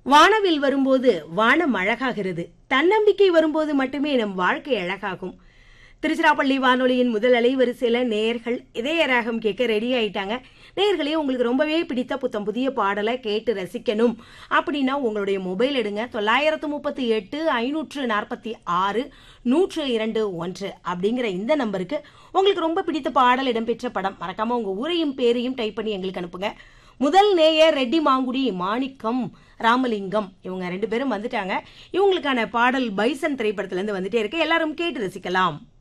வானவில் வரும்போது வானம் அழகாகிறது தன்னம்பிக்கை வரும்போது மட்டுமே நம் வாழ்க்கை அழகாகும் திருச்சிராப்பள்ளி வானொலியின் முதல் அலைவரிசையில் நேயர்கள் இதய ராகம் கேட்க ரெடி ஆயிட்டாங்க நேயர்களே உங்களுக்கு ரொம்பவே பிடித்த புத்தம் புதிய பாடலை கேட்டு ரசிக்கணும் அப்படின்னா உங்களுடைய மொபைல் எடுங்க தொள்ளாயிரத்து முப்பத்தி எட்டு ஐநூற்று நாற்பத்தி ஆறு நூற்று இரண்டு ஒன்று அப்படிங்கிற இந்த நம்பருக்கு உங்களுக்கு ரொம்ப பிடித்த பாடல் இடம்பெற்ற படம் மறக்காம உங்க ஊரையும் பேரையும் டைப் பண்ணி எங்களுக்கு அனுப்புங்க முதல் நேயர் ரெட்டி மாங்குடி மாணிக்கம் ராமலிங்கம் இவங்க ரெண்டு பேரும் வந்துட்டாங்க இவங்களுக்கான பாடல் பைசன் திரைப்படத்துல இருந்து வந்துட்டே இருக்கு எல்லாரும் கேட்டு ரசிக்கலாம்